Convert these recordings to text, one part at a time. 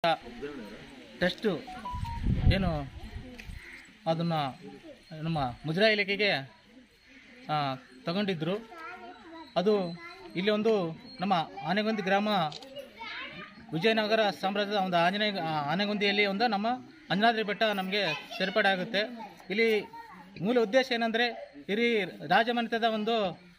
test ಏನು ಅದನ್ನು ನಮ್ಮ ಮುಜರಾಯಿ ಇಲಾಖೆಗೆ ಆ, ತಗೊಂಡಿದ್ದರು ಅದು ಇಲ್ಲಿ ಒಂದು ನಮ್ಮ ಆನೆಗೊಂದಿ ಗ್ರಾಮ ವಿಜಯನಗರ ಸಾಮ್ರಾಜ್ಯದ ಒಂದು ಆಂಜನೇಯ ಆ, ಆನೆಗೊಂದಿಯಲ್ಲಿ ಒಂದು ನಮ್ಮ ಅಂಜನಾದ್ರಿ ಬೆಟ್ಟ ನಮಗೆ ಸೇರ್ಪಡೆ ಆಗುತ್ತೆ ಇಲ್ಲಿ ಮೂಲ ಉದ್ದೇಶ ಏನಂದರೆ ಹಿರಿ ರಾಜಮನೆತದ ಒಂದು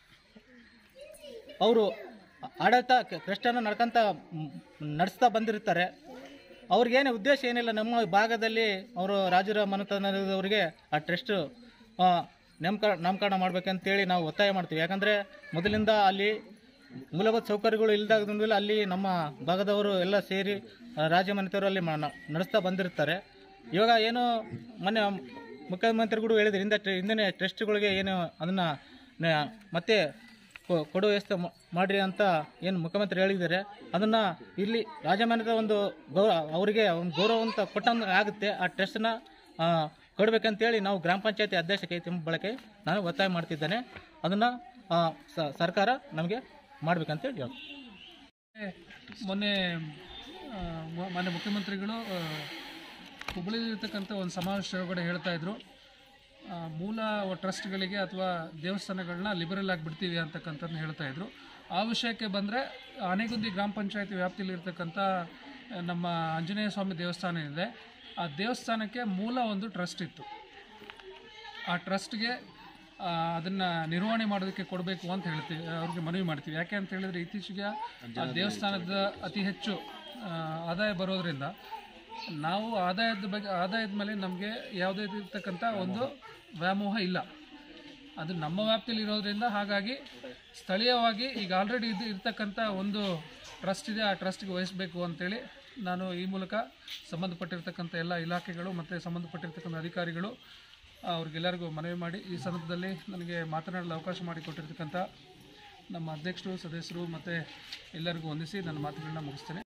ಅವರು ಆಡಳಿತ ಕೃಷ್ಣನ ನಡ್ಕೊಂತ ನಡೆಸ್ತಾ ಬಂದಿರ್ತಾರೆ ಅವ್ರಿಗೇನು ಉದ್ದೇಶ ಏನಿಲ್ಲ ನಮ್ಮ ಭಾಗದಲ್ಲಿ ಅವರು ರಾಜರ ಮನೆತನದವರಿಗೆ ಆ ಟ್ರಸ್ಟ್ ನೇಮಕ ನಾಮಕರಣ ಮಾಡ್ಬೇಕಂತೇಳಿ ನಾವು ಒತ್ತಾಯ ಮಾಡ್ತೀವಿ ಯಾಕಂದರೆ ಮೊದಲಿಂದ ಅಲ್ಲಿ ಮೂಲಭೂತ ಸೌಕರ್ಯಗಳು ಇಲ್ಲದಾಗದಿಂದ ಅಲ್ಲಿ ನಮ್ಮ ಭಾಗದವರು ಎಲ್ಲ ಸೇರಿ ಆ, ರಾಜ ಮನೆತವರು ಅಲ್ಲಿ ಮ- ನ- ನಡೆಸ್ತಾ ಬಂದಿರ್ತಾರೆ ಇವಾಗ ಏನು ಮೊನ್ನೆ ಮುಖ್ಯಮಂತ್ರಿಗಳು ಹೇಳಿದ್ರು ಹಿಂದೆ ಟ್ರೆ- ಹಿಂದಿನ ಟ್ರಸ್ಟ್ಗಳಿಗೆ ಏನು ಅದನ್ನು ಮತ್ತೆ ಕೊ- ಕೊಡುವ ವ್ಯವಸ್ಥೆ ಮಾ- ಮಾಡ್ರಿ ಅಂತ ಏನು ಮುಖ್ಯಮಂತ್ರಿ ಹೇಳಿದ್ದಾರೆ ಅದನ್ನು ಇಲ್ಲಿ ರಾಜಮಾನ್ಯದ ಒಂದು ಗೌರವ ಅವರಿಗೆ ಒಂದು ಗೌರವ ಅಂತ ಕೊಟ್ಟಂಗೆ ಆಗುತ್ತೆ ಆ ಟ್ರಸ್ಟ್ನ ಕೊಡಬೇಕಂತೇಳಿ ನಾವು ಗ್ರಾಮ ಪಂಚಾಯತಿ ಅಧ್ಯಕ್ಷ ಕೈ ತುಂಬ ಬಳಕೆ ನಾನು ಒತ್ತಾಯ ಮಾಡ್ತಿದ್ದೇನೆ ಅದನ್ನು ಸರ್ಕಾರ ನಮಗೆ ಮಾಡಬೇಕಂತೇಳಿ ಹೇಳ್ತೀನಿ ಮೊನ್ನೆ ಆ, ಮೊ- ಮಾನ್ಯ ಮುಖ್ಯಮಂತ್ರಿಗಳು ಆ, ಹುಬ್ಬಳ್ಳಿಲಿರ್ತಕ್ಕಂಥ ಒಂದು ಸಮಾವೇಶ ಒಳಗಡೆ ಹೇಳ್ತಾ ಇದ್ರು ಆ, ಮೂಲ ಟ್ರಸ್ಟ್ಗಳಿಗೆ ಅಥವಾ ದೇವಸ್ಥಾನಗಳನ್ನ ಲಿಬರಲ್ ಆಗಿ ಬಿಡ್ತೀವಿ ಅಂತಕ್ಕಂಥದ್ದನ್ನ ಹೇಳ್ತಾ ಇದ್ರು ಆ ವಿಷಯಕ್ಕೆ ಬಂದರೆ ಆನೆಗುಂದಿ ಗ್ರಾಮ ಪಂಚಾಯತಿ ವ್ಯಾಪ್ತಿಯಲ್ಲಿರ್ತಕ್ಕಂಥ ಆ, ನಮ್ಮ ಆಂಜನೇಯ ಸ್ವಾಮಿ ದೇವಸ್ಥಾನ ಇದೆ ಆ ದೇವಸ್ಥಾನಕ್ಕೆ ಮೂಲ ಒಂದು ಟ್ರಸ್ಟ್ ಇತ್ತು ಆ ಟ್ರಸ್ಟ್ಗೆ ಅದನ್ನು ನಿರ್ವಹಣೆ ಮಾಡೋದಕ್ಕೆ ಕೊಡಬೇಕು ಅಂತ ಹೇಳ್ತೀವಿ ಅವ್ರಿಗೆ ಮನವಿ ಮಾಡ್ತೀವಿ ಯಾಕೆ ಅಂತ ಹೇಳಿದ್ರೆ ಇತ್ತೀಚೆಗೆ ಆ ದೇವಸ್ಥಾನದ ಅತಿ ಹೆಚ್ಚು ಆ, ಆದಾಯ ಬರೋದ್ರಿಂದ ನಾವು ಆದಾಯದ ಬಗ್ಗೆ ಆದಾಯದ ಮೇಲೆ ನಮಗೆ ಯಾವುದೇ ಇರ್ತಕ್ಕಂಥ ಒಂದು ವ್ಯಾಮೋಹ ಇಲ್ಲ ಅದು ನಮ್ಮ ವ್ಯಾಪ್ತಿಯಲ್ಲಿ ಇರೋದ್ರಿಂದ ಹಾಗಾಗಿ ಸ್ಥಳೀಯವಾಗಿ ಈಗ ಆಲ್ರೆಡಿ ಇದು ಇರ್ತಕ್ಕಂಥ ಒಂದು ಟ್ರಸ್ಟ್ ಇದೆ ಆ ಟ್ರಸ್ಟ್ಗೆ ವಹಿಸಬೇಕು ಅಂತೇಳಿ ನಾನು ಈ ಮೂಲಕ ಸಂಬಂಧಪಟ್ಟಿರ್ತಕ್ಕಂಥ ಎಲ್ಲ ಇಲಾಖೆಗಳು ಮತ್ತು ಸಂಬಂಧಪಟ್ಟಿರ್ತಕ್ಕಂಥ ಅಧಿಕಾರಿಗಳು ಅವ್ರಿಗೆಲ್ಲರಿಗೂ ಮನವಿ ಮಾಡಿ ಈ ಸಂದರ್ಭದಲ್ಲಿ ನನಗೆ ಮಾತನಾಡಲು ಅವಕಾಶ ಮಾಡಿಕೊಟ್ಟಿರ್ತಕ್ಕಂಥ ನಮ್ಮ ಅಧ್ಯಕ್ಷರು ಸದಸ್ಯರು ಮತ್ತು ಎಲ್ಲರಿಗೂ ವಂದಿಸಿ ನನ್ನ ಮಾತುಗಳನ್ನ ಮುಗಿಸ್ತೇನೆ